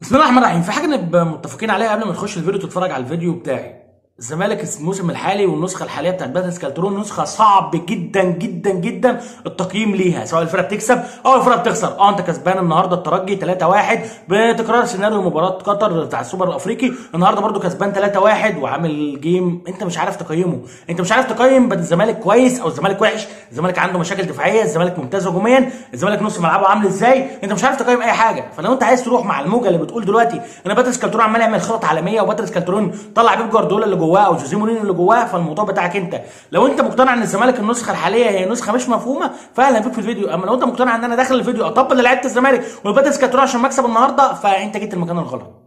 بسم الله الرحمن الرحيم في حاجه نبقى متفقين عليها قبل ما نخش الفيديو تتفرج على الفيديو بتاعي الزمالك الموسم الحالي والنسخه الحاليه بتاعت باتس كالترون نسخه صعب جدا جدا جدا التقييم ليها سواء الفرقه بتكسب او الفرقه بتخسر اه انت كسبان النهارده الترجي 3-1 بتكرار سيناريو مباراه قطر بتاع السوبر الافريقي النهارده برده كسبان 3-1 وعامل جيم انت مش عارف تقيمه انت مش عارف تقيم بين الزمالك كويس او الزمالك وحش الزمالك عنده مشاكل دفاعيه الزمالك ممتاز هجوميا الزمالك نص ملعبه عامل ازاي انت مش عارف تقيم اي حاجه فلو انت عايز تروح مع الموجه اللي بتقول دلوقتي ان باتريس كالترون عمال يعمل خطط عالميه وباتريس كالترون طلع بيب جوارديولا اللي جواه او جوزيه مورينيو اللي جواه فالموضوع بتاعك انت لو انت مقتنع ان الزمالك النسخه الحاليه هي نسخه مش مفهومه فاهلا بيك في الفيديو اما لو انت مقتنع ان انا داخل الفيديو اطبل لعيبه الزمالك وباتريس كالترون عشان مكسب النهارده فانت جيت المكان الغلط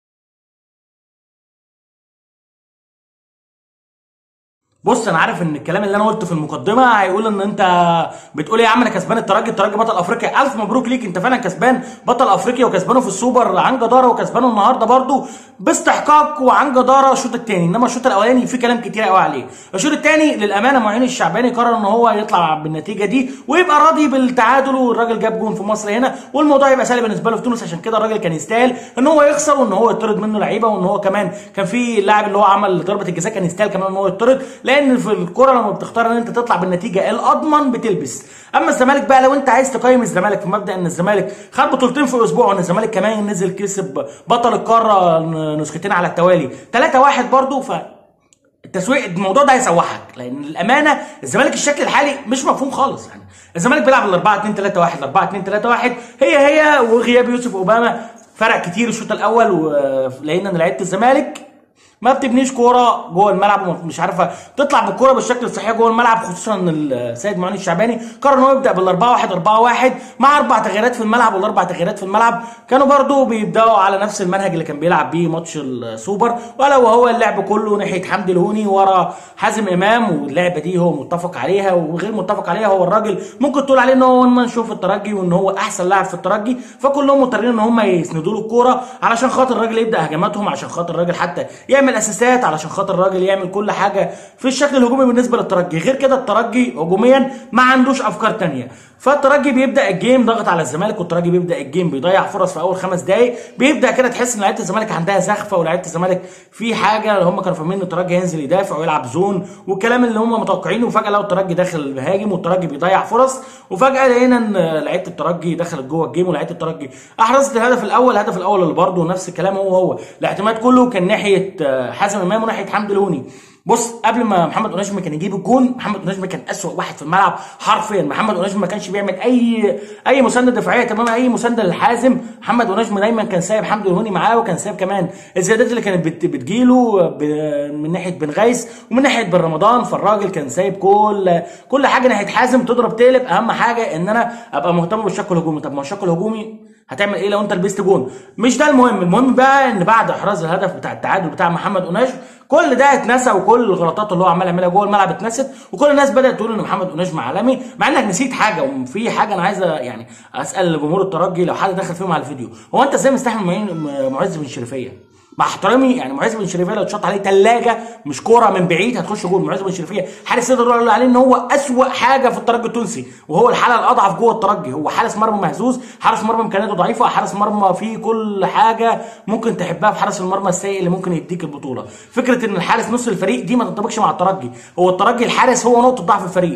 بص انا عارف ان الكلام اللي انا قلته في المقدمه هيقول ان انت بتقول ايه يا عم انا كسبان الترجي الترجي بطل افريقيا الف مبروك ليك انت فعلا كسبان بطل افريقيا وكسبانه في السوبر عن جداره وكسبانه النهارده برده باستحقاق وعن جداره الشوط الثاني انما الشوط الاولاني في كلام كتير قوي عليه الشوط الثاني للامانه معين الشعباني قرر ان هو يطلع بالنتيجه دي ويبقى راضي بالتعادل والراجل جاب جون في مصر هنا والموضوع يبقى سهل بالنسبه له في تونس عشان كده الراجل كان يستاهل ان هو يخسر وان هو يطرد منه لعيبه وان هو كمان كان في اللاعب اللي هو عمل ضربه الجزاء كان يستاهل كمان ان هو يطرد لان في الكوره لما بتختار ان انت تطلع بالنتيجه الاضمن بتلبس اما الزمالك بقى لو انت عايز تقيم الزمالك في مبدا ان الزمالك خد بطولتين في اسبوع وان الزمالك كمان نزل كسب بطل القاره نسختين على التوالي 3 1 برضه ف التسويق الموضوع ده هيسوحك لان الامانه الزمالك الشكل الحالي مش مفهوم خالص يعني الزمالك بيلعب ال 4 2 3 1 4 2 3 1 هي هي وغياب يوسف اوباما فرق كتير الشوط الاول ولقينا ان لعيبه الزمالك ما بتبنيش كوره جوه الملعب ومش عارفه تطلع بالكوره بالشكل الصحيح جوه الملعب خصوصا ان السيد معين الشعباني قرر ان هو يبدا بال 4 1 4 1 مع اربع تغييرات في الملعب والاربع تغييرات في الملعب كانوا برضو بيبداوا على نفس المنهج اللي كان بيلعب بيه ماتش السوبر ولا وهو اللعب كله ناحيه حمدي الهوني ورا حازم امام واللعبه دي هو متفق عليها وغير متفق عليها هو الراجل ممكن تقول عليه ان هو ما نشوف الترجي وان هو احسن لاعب في الترجي فكلهم مضطرين ان هم يسندوا له الكوره علشان خاطر الراجل يبدا هجماتهم عشان خاطر الراجل حتى يعمل اسيستات علشان خاطر الراجل يعمل كل حاجه في الشكل الهجومي بالنسبه للترجي غير كده الترجي هجوميا ما عندوش افكار تانية فالترجي بيبدا الجيم ضغط على الزمالك والترجي بيبدا الجيم بيضيع فرص في اول خمس دقائق بيبدا كده تحس ان لعيبه الزمالك عندها زخفه ولعيبه الزمالك في حاجه هم كانوا فاهمين ان الترجي هينزل يدافع ويلعب زون والكلام اللي هم متوقعينه وفجاه لقوا الترجي داخل بهاجم والترجي بيضيع فرص وفجاه لقينا ان لعيبه الترجي دخلت جوه الجيم ولعيبه الترجي احرزت الهدف الاول الهدف الاول اللي برضه نفس الكلام هو هو الاعتماد كله كان ناحيه حازم امام وناحيه حمدي الهوني بص قبل ما محمد اوناجم كان يجيب الجون محمد اوناجم كان اسوأ واحد في الملعب حرفيا محمد اوناجم ما كانش بيعمل اي اي مسانده دفاعيه تماما اي مسانده للحازم محمد اوناجم دايما كان سايب حمدي الهوني معاه وكان سايب كمان الزيادات اللي كانت بت بتجيله من ناحيه بن غيث ومن ناحيه بن رمضان فالراجل كان سايب كل كل حاجه ناحيه حازم تضرب تقلب اهم حاجه ان انا ابقى مهتم بالشق الهجومي طب ما الشق الهجومي هتعمل ايه لو انت لبست جون مش ده المهم المهم بقى ان بعد احراز الهدف بتاع التعادل بتاع محمد اوناش كل ده اتنسى وكل الغلطات اللي هو عمال يعملها جوه الملعب اتنست وكل الناس بدات تقول ان محمد اوناش عالمي مع انك نسيت حاجه وفي حاجه انا عايز يعني اسال جمهور الترجي لو حد دخل فيهم على الفيديو هو انت ازاي مستحمل معز بن شريفيه مع احترامي يعني معز بن شريفيه لو اتشط عليه ثلاجه مش كوره من بعيد هتخش جول معز بن شريفيه حارس يقدر يقول عليه ان هو اسوأ حاجه في الترجي التونسي وهو الحاله الاضعف جوه الترجي هو حارس مرمى مهزوز حارس مرمى امكانياته ضعيفه حارس مرمى فيه كل حاجه ممكن تحبها في حارس المرمى السيء اللي ممكن يديك البطوله فكره ان الحارس نص الفريق دي ما تنطبقش مع الترجي هو الترجي الحارس هو نقطه ضعف الفريق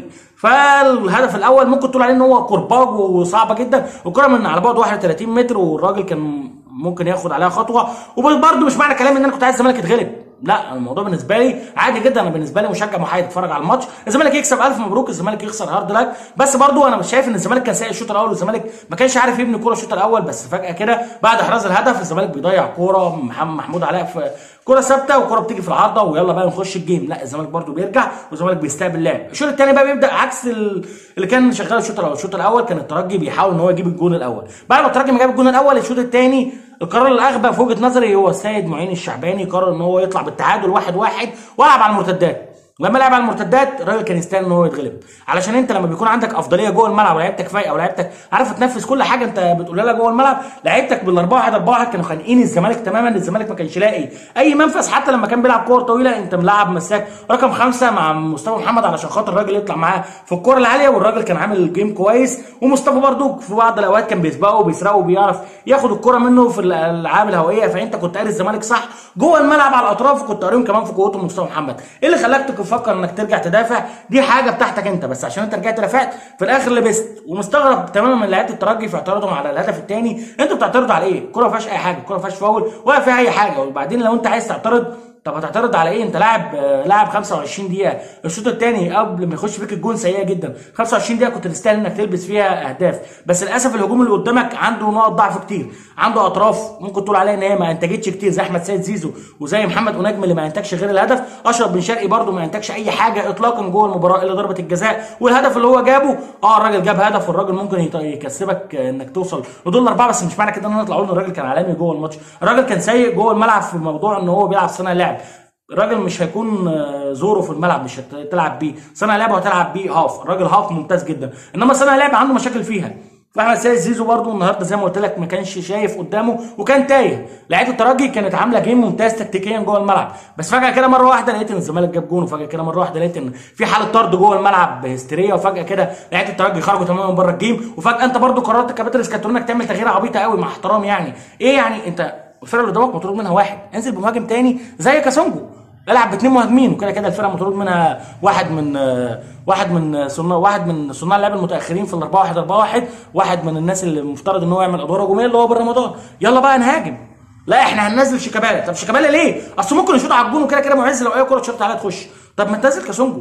فالهدف الاول ممكن تقول عليه ان هو كرباج وصعبه جدا والكره من على بعد 31 متر والراجل كان ممكن ياخد عليها خطوه وبرده مش معنى كلامي ان انا كنت عايز الزمالك يتغلب لا الموضوع بالنسبه لي عادي جدا انا بالنسبه لي مشجع محايد اتفرج على الماتش الزمالك يكسب الف مبروك الزمالك يخسر هارد لك بس برضو انا مش شايف ان الزمالك كان سايق الشوط الاول والزمالك ما كانش عارف يبني كوره الشوط الاول بس فجاه كده بعد احراز الهدف الزمالك بيضيع كوره محمد محمود علاء في كوره ثابته وكوره بتيجي في العارضه ويلا بقى نخش الجيم لا الزمالك برضو بيرجع والزمالك بيستقبل لعب الشوط الثاني بقى بيبدا عكس اللي كان شغال الشوط الاول الشوط الاول كان الترجي بيحاول ان هو يجيب الجون الاول بعد ما الترجي ما جاب الجون الاول الشوط الثاني القرار الاغبى في وجهه نظري هو السيد معين الشعباني قرر ان هو يطلع بالتعادل واحد واحد والعب على المرتدات لما لعب على المرتدات الراجل كان يستاهل ان هو يتغلب علشان انت لما بيكون عندك افضليه جوه الملعب ولعيبتك فايقه ولعيبتك عارفه تنفذ كل حاجه انت بتقولها لها جوه الملعب لعيبتك بال 4 1 4 1 كانوا خانقين الزمالك تماما الزمالك ما كانش لاقي اي منفذ حتى لما كان بيلعب كور طويله انت ملاعب مساك رقم خمسه مع مصطفى محمد علشان خاطر الراجل يطلع معاه في الكوره العاليه والراجل كان عامل جيم كويس ومصطفى برده في بعض الاوقات كان بيسبقه وبيسرقه وبيعرف ياخد الكوره منه في الالعاب الهوائيه فانت كنت قاري الزمالك صح جوه الملعب على الاطراف كنت قاريهم كمان في قوته مصطفى محمد ايه اللي خلاك تفكر انك ترجع تدافع دي حاجه بتاعتك انت بس عشان انت رجعت دافعت في الاخر لبست ومستغرب تماما من لعيبه الترجي في اعتراضهم على الهدف الثاني انتوا بتعترضوا على ايه الكوره ما فيهاش اي حاجه الكوره ما فيهاش فاول ولا فيها اي حاجه وبعدين لو انت عايز تعترض طب هتعترض على ايه انت لاعب لاعب 25 دقيقه الشوط الثاني قبل ما يخش فيك الجون سيئه جدا 25 دقيقه كنت تستاهل انك تلبس فيها اهداف بس للاسف الهجوم اللي قدامك عنده نقط ضعف كتير عنده اطراف ممكن تقول عليها ان هي ما انتجتش كتير زي احمد سيد زيزو وزي محمد ونجم اللي ما انتجش غير الهدف اشرف بن شرقي برده ما انتجش اي حاجه اطلاقا جوه المباراه الا ضربه الجزاء والهدف اللي هو جابه اه الراجل جاب هدف والراجل ممكن يكسبك انك توصل لدول اربعه بس مش معنى كده ان انا اطلع اقول ان الراجل كان عالمي جوه الماتش الراجل كان سيء جوه الملعب في موضوع ان هو بيلعب صناعه لعب الراجل مش هيكون زوره في الملعب مش هتلعب بيه صانع لعبه هتلعب بيه هاف الراجل هاف ممتاز جدا انما صانع لعبه عنده مشاكل فيها فاحمد سيد زيزو برضو النهارده زي ما قلت لك ما كانش شايف قدامه وكان تايه لعيبه الترجي كانت عامله جيم ممتاز تكتيكيا جوه الملعب بس فجاه كده مره واحده لقيت ان الزمالك جاب جون وفجاه كده مره واحده لقيت ان في حاله طرد جوه الملعب بهستيريا وفجاه كده لعيبه الترجي خرجوا تماما بره الجيم وفجاه انت برضو قررت كباتن اسكاتون انك تعمل تغيير عبيطه قوي مع احترام يعني ايه يعني انت الفرقه اللي قدامك مطرود منها واحد انزل بمهاجم تاني زي كاسونجو العب باثنين مهاجمين وكده كده الفرقه مطرود منها واحد من واحد من صناع واحد من صناع اللعب المتاخرين في ال 4 1 4 1 واحد من الناس اللي المفترض ان هو يعمل ادوار هجوميه اللي هو بن رمضان يلا بقى نهاجم لا احنا هننزل شيكابالا طب شيكابالا ليه؟ اصل ممكن يشوط على الجون وكده كده معز لو اي كره تشوط عليها تخش طب ما تنزل كاسونجو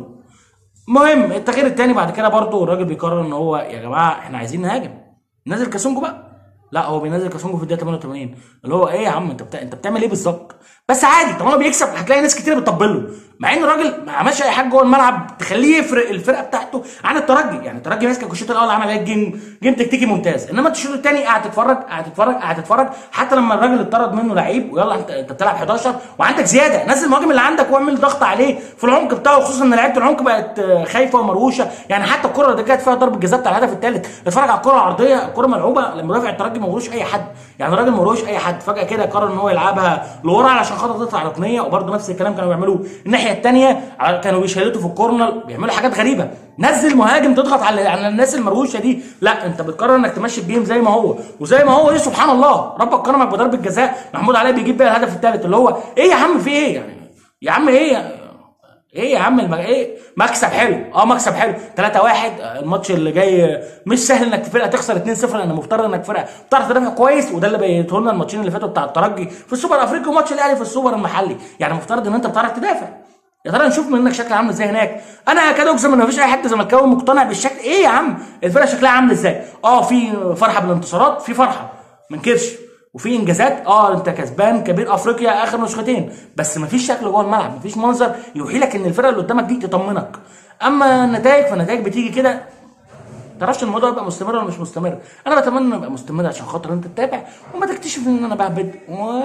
المهم التغيير الثاني بعد كده برضه الراجل بيقرر ان هو يا جماعه احنا عايزين نهاجم نزل كاسونجو بقى لا هو بينزل كاسونجو في الدقيقه 88 اللي هو ايه يا عم انت بتا... انت بتعمل ايه بالظبط بس عادي طالما بيكسب هتلاقي ناس كتير بتطبل له مع ان الراجل ما عملش اي حاجه جوه الملعب تخليه يفرق الفرقه بتاعته عن الترجي يعني الترجي ماسك الشوط الاول عمل ايه جيم جيم تكتيكي ممتاز انما الشوط الثاني قاعد تتفرج قاعد تتفرج قاعد تتفرج حتى لما الراجل اتطرد منه لعيب ويلا انت انت بتلعب 11 وعندك زياده نزل المهاجم اللي عندك واعمل ضغط عليه في العمق بتاعه خصوصا ان لعيبه العمق بقت خايفه ومروشه يعني حتى الكره اللي كانت فيها ضربه جزاء بتاع الهدف الثالث اتفرج على الكره العرضيه الكره ملعوبه المدافع الترجي ما اي حد يعني الراجل ما اي حد فجاه كده قرر ان هو يلعبها لورا علشان خاطر تطلع ركنيه وبرده نفس الكلام كانوا بيعملوه الناحيه الثانيه كانوا بيشيلتوا في الكورنر بيعملوا حاجات غريبه نزل مهاجم تضغط على على الناس المروشه دي لا انت بتقرر انك تمشي الجيم زي ما هو وزي ما هو ايه سبحان الله ربك كرمك بضربه جزاء محمود علي بيجيب بيها الهدف الثالث اللي هو ايه يا عم في ايه يعني يا عم ايه ايه يا عم المج... ايه مكسب حلو اه مكسب حلو 3 1 الماتش اللي جاي مش سهل انك فرقه تخسر 2 0 لان مفترض انك فرقه بتعرف تدافع كويس وده اللي بيته لنا الماتشين اللي فاتوا بتاع الترجي في السوبر الافريقي وماتش الاهلي في السوبر المحلي يعني مفترض ان انت بتعرف تدافع يا ترى نشوف منك شكل عامل ازاي هناك انا اكاد اجزم ان مفيش اي حد زملكاوي مقتنع بالشكل ايه يا عم الفرقه شكلها عامل ازاي اه في فرحه بالانتصارات في فرحه ما انكرش وفي انجازات اه انت كسبان كبير افريقيا اخر نسختين بس مفيش شكل جوه الملعب مفيش منظر يوحي لك ان الفرقه اللي قدامك دي تطمنك اما النتائج فالنتائج بتيجي كده تعرفش الموضوع يبقى مستمر ولا مش مستمر انا بتمنى انه يبقى مستمر عشان خاطر انت تتابع وما تكتشف ان انا بهبد و...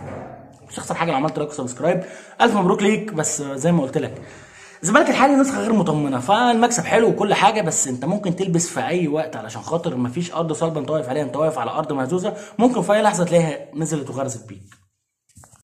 مش هخسر حاجه لو عملت لايك وسبسكرايب الف مبروك ليك بس زي ما قلت لك الزمالك الحالي نسخه غير مطمنه فالمكسب حلو وكل حاجه بس انت ممكن تلبس في اي وقت علشان خاطر مفيش ارض صلبه انت واقف عليها انت واقف على ارض مهزوزه ممكن في اي لحظه تلاقيها نزلت وغرزت بيك